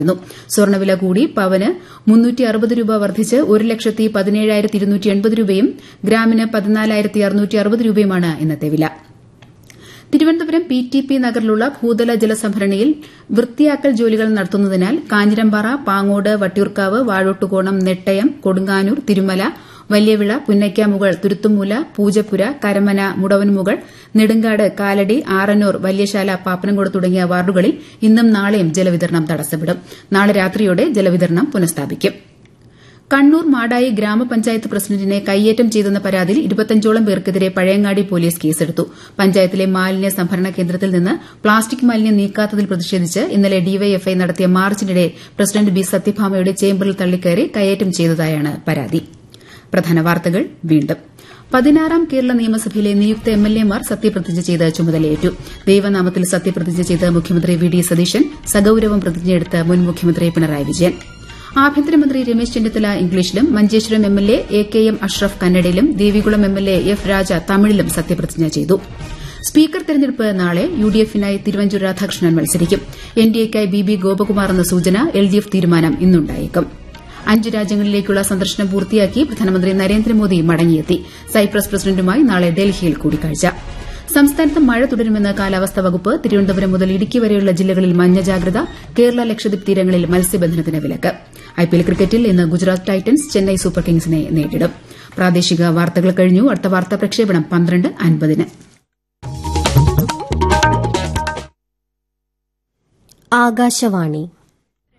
സ്വർണ്ണവില കൂടി പവന് രൂപ വർദ്ധിച്ച് ഒരു ലക്ഷത്തി പതിനേഴായിരത്തി ഇരുന്നൂറ്റി എൺപത് രൂപയും ഗ്രാമിന് പതിനാലായിരത്തി അറുന്നൂറ്റി അറുപത് രൂപയുമാണ് ഇന്നത്തെ വില തിരുവനന്തപുരം പി ടി പി നഗറിലുള്ള ഭൂതല ജലസംഭരണിയിൽ വൃത്തിയാക്കൽ ജോലികൾ നടത്തുന്നതിനാൽ കാഞ്ഞിരമ്പാറ പാങ്ങോട് വട്ടിയൂർക്കാവ് വാഴോട്ടുകോണം നെട്ടയം കൊടുങ്ങാനൂർ തിരുമല വലിയവിള പുന്നയ്ക്കാമുകൾ തുരുത്തുമൂല പൂജപ്പുര കരമന മുടവൻമുകൾ നെടുങ്കാട് കാലടി ആറന്നൂർ വല്യശാല പാപ്പനംകോട് തുടങ്ങിയ വാർഡുകളിൽ ഇന്നും നാളെയും ജലവിതരണം തടസ്സപ്പെടും നാളെ രാത്രിയോടെ ജലവിതരണം പുനഃസ്ഥാപിക്കും കണ്ണൂർ മാടായി ഗ്രാമപഞ്ചായത്ത് പ്രസിഡന്റിനെ കയ്യേറ്റം ചെയ്തെന്ന പരാതിയിൽ ഇരുപത്തഞ്ചോളം പേർക്കെതിരെ പഴയങ്ങാടി പോലീസ് കേസെടുത്തു പഞ്ചായത്തിലെ മാലിന്യ സംഭരണ കേന്ദ്രത്തിൽ നിന്ന് പ്ലാസ്റ്റിക് മാലിന്യം നീക്കാത്തതിൽ പ്രതിഷേധിച്ച് ഇന്നലെ ഡിവൈഎഫ്ഐ നടത്തിയ മാർച്ചിനിടെ പ്രസിഡന്റ് ബി സത്യഭാമയുടെ ചേംബറിൽ തള്ളിക്കയറി കയ്യേറ്റം ചെയ്തതായാണ് പരാതി പ്രധാന വാർത്തകൾ വീണ്ടും പതിനാറാം കേരള നിയമസഭയിലെ നിയുക്ത എംഎൽഎമാർ സത്യപ്രതിജ്ഞ ചെയ്ത് ചുമതലയേറ്റു ദൈവനാമത്തിൽ സത്യപ്രതിജ്ഞ ചെയ്ത് മുഖ്യമന്ത്രി വി ഡി സതീശൻ സഗൌരവം പ്രതിജ്ഞയെടുത്ത് മുൻ മുഖ്യമന്ത്രി പിണറായി വിജയൻ ആഭ്യന്തരമന്ത്രി രമേശ് ചെന്നിത്തല ഇംഗ്ലീഷിലും Manjeshwaram MLA A K M Ashraf കന്നഡയിലും ദേവികുളം എംഎൽഎ എഫ് രാജ തമിഴിലും സത്യപ്രതിജ്ഞ ചെയ്തു സ്പീക്കർ തെരഞ്ഞെടുപ്പ് നാളെ യുഡിഎഫിനായി തിരുവഞ്ചൂർ രാധാകൃഷ്ണൻ മത്സരിക്കും എൻഡിഎക്കായി ബി ബി ഗോപകുമാർ എന്ന സൂചന എൽഡിഎഫ് തീരുമാനം ഇന്നുണ്ടായേക്കും അഞ്ച് രാജ്യങ്ങളിലേക്കുള്ള സന്ദർശനം പൂർത്തിയാക്കി പ്രധാനമന്ത്രി നരേന്ദ്രമോദി മടങ്ങിയെത്തി സൈപ്രസ് പ്രസിഡന്റുമായി നാളെ ഡൽഹിയിൽ കൂടിക്കാഴ്ച സംസ്ഥാനത്ത് മഴ തുടരുമെന്ന് കാലാവസ്ഥാ വകുപ്പ് തിരുവനന്തപുരം മുതൽ ഇടുക്കി വരെയുള്ള ജില്ലകളിൽ മഞ്ഞ ജാഗ്രത കേരള ലക്ഷദ്വീപ് തീരങ്ങളിൽ മത്സ്യബന്ധനത്തിന് വിലക്ക് ഐപിഎൽ ക്രിക്കറ്റിൽ ഇന്ന് ഗുജറാത്ത് ടൈറ്റൻസ് ചെന്നൈ സൂപ്പർ കിങ്സിനെ നേരിടും പ്രാദേശിക വാർത്തകൾ കഴിഞ്ഞു അടുത്ത വാർത്താ പ്രക്ഷേപണം പന്ത്രണ്ട് അൻപതിന് ആകാശവാണി